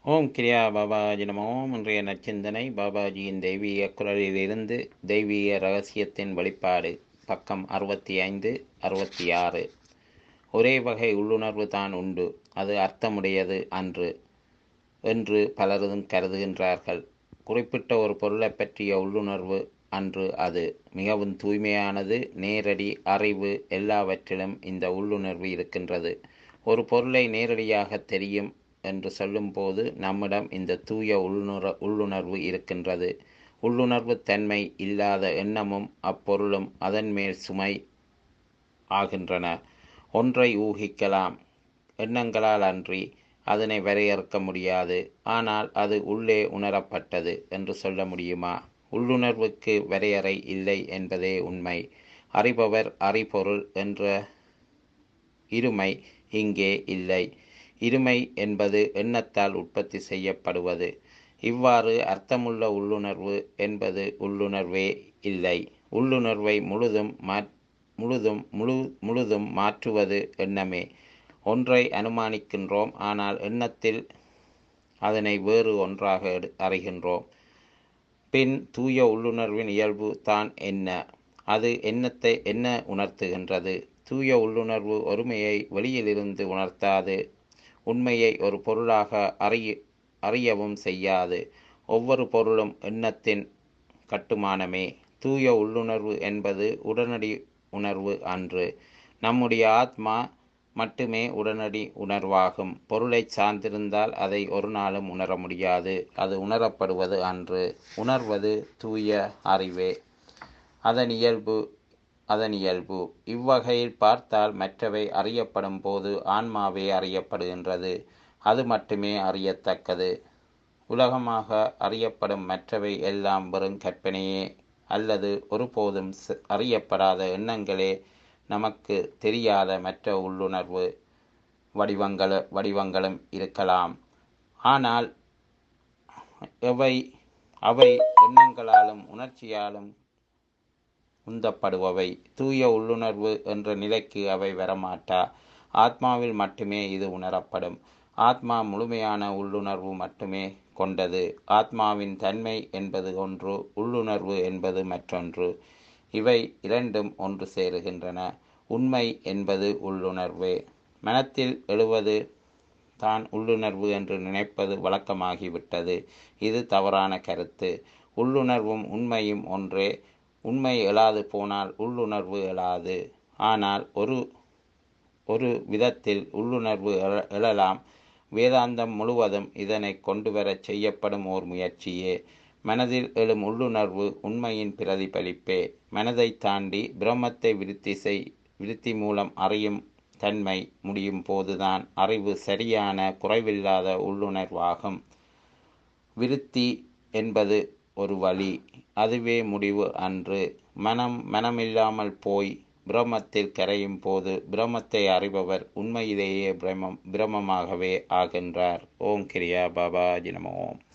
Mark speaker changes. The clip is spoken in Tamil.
Speaker 1: ஓம் கிரியா பாபாஜி நமோம் இன்றைய நச்சிந்தனை பாபாஜியின் தெய்வீக குரலிலிருந்து தெய்வீக ரகசியத்தின் வெளிப்பாடு பக்கம் அறுபத்தி ஐந்து அறுபத்தி ஆறு ஒரே வகை உள்ளுணர்வு தான் உண்டு அது அர்த்தமுடையது அன்று என்று பலரும் கருதுகின்றார்கள் குறிப்பிட்ட ஒரு பொருளை பற்றிய உள்ளுணர்வு அன்று அது மிகவும் தூய்மையானது நேரடி அறிவு எல்லாவற்றிலும் இந்த உள்ளுணர்வு இருக்கின்றது ஒரு பொருளை நேரடியாக தெரியும் என்று சொல்லும்போது நம்மிடம் இந்த தூய உள்ளுணர உள்ளுணர்வு இருக்கின்றது உள்ளுணர்வு தன்மை இல்லாத எண்ணமும் அப்பொருளும் அதன் மேல் சுமை ஆகின்றன ஒன்றை ஊகிக்கலாம் எண்ணங்களால் அன்றி அதனை வரையறுக்க முடியாது ஆனால் அது உள்ளே உணரப்பட்டது என்று சொல்ல முடியுமா உள்ளுணர்வுக்கு வரையறை இல்லை என்பதே உண்மை அறிபவர் அறிபொருள் என்ற இருமை இங்கே இல்லை இருமை என்பது எண்ணத்தால் உற்பத்தி செய்யப்படுவது இவ்வாறு அர்த்தமுள்ள உள்ளுணர்வு என்பது உள்ளுணர்வே இல்லை உள்ளுணர்வை முழுதும் மா முழுதும் முழு முழுதும் மாற்றுவது எண்ணமே ஒன்றை அனுமானிக்கின்றோம் ஆனால் எண்ணத்தில் அதனை வேறு ஒன்றாக அறிகின்றோம் பின் தூய உள்ளுணர்வின் இயல்பு தான் என்ன அது எண்ணத்தை என்ன உணர்த்துகின்றது தூய உள்ளுணர்வு ஒருமையை வெளியிலிருந்து உணர்த்தாது உண்மையை ஒரு பொருளாக அறிய அறியவும் செய்யாது ஒவ்வொரு பொருளும் எண்ணத்தின் கட்டுமானமே தூய உள்ளுணர்வு என்பது உடனடி உணர்வு அன்று நம்முடைய ஆத்மா மட்டுமே உடனடி உணர்வாகும் பொருளை சார்ந்திருந்தால் அதை ஒரு நாளும் உணர முடியாது அது உணரப்படுவது அன்று உணர்வது தூய அறிவே அதன் இயல்பு அதன் இயல்பு இவ்வகையில் பார்த்தால் மற்றவை அறியப்படும் போது ஆன்மாவே அறியப்படுகின்றது அது மட்டுமே அறியத்தக்கது உலகமாக அறியப்படும் மற்றவை எல்லாம் வெறும் கற்பனையே அல்லது ஒருபோதும் அறியப்படாத எண்ணங்களே நமக்கு தெரியாத மற்ற உள்ளுணர்வு வடிவங்கள வடிவங்களும் இருக்கலாம் ஆனால் எவை அவை எண்ணங்களாலும் உணர்ச்சியாலும் உந்தப்படுபவை தூய உள்ளுணர்வு என்ற நிலைக்கு அவை வரமாட்டா ஆத்மாவில் மட்டுமே இது உணரப்படும் ஆத்மா முழுமையான உள்ளுணர்வு மட்டுமே கொண்டது ஆத்மாவின் தன்மை என்பது ஒன்று உள்ளுணர்வு என்பது மற்றொன்று இவை இரண்டும் ஒன்று சேருகின்றன உண்மை என்பது உள்ளுணர்வே மனத்தில் எழுவது தான் உள்ளுணர்வு என்று நினைப்பது வழக்கமாகிவிட்டது இது தவறான கருத்து உள்ளுணர்வும் உண்மையும் ஒன்றே உண்மை எழாது போனால் உள்ளுணர்வு எழாது ஆனால் ஒரு ஒரு விதத்தில் உள்ளுணர்வு எழலாம் வேதாந்தம் முழுவதும் இதனை கொண்டு வரச் செய்யப்படும் ஓர் முயற்சியே மனதில் எழும் உள்ளுணர்வு உண்மையின் பிரதிபலிப்பே மனதை தாண்டி பிரம்மத்தை விருத்தி செய் விருத்தி மூலம் அறியும் தன்மை முடியும் போதுதான் அறிவு சரியான குறைவில்லாத உள்ளுணர்வாகும் விருத்தி என்பது ஒரு வழி அதுவே முடிவு அன்று மனம் மனமில்லாமல் போய் பிரம்மத்தில் கரையும் போது பிரம்மத்தை அறிபவர் உண்மையிலேயே பிரம்மம் பிரம்மமாகவே ஆகின்றார் ஓம் கிரியா பாபா ஜினமோம்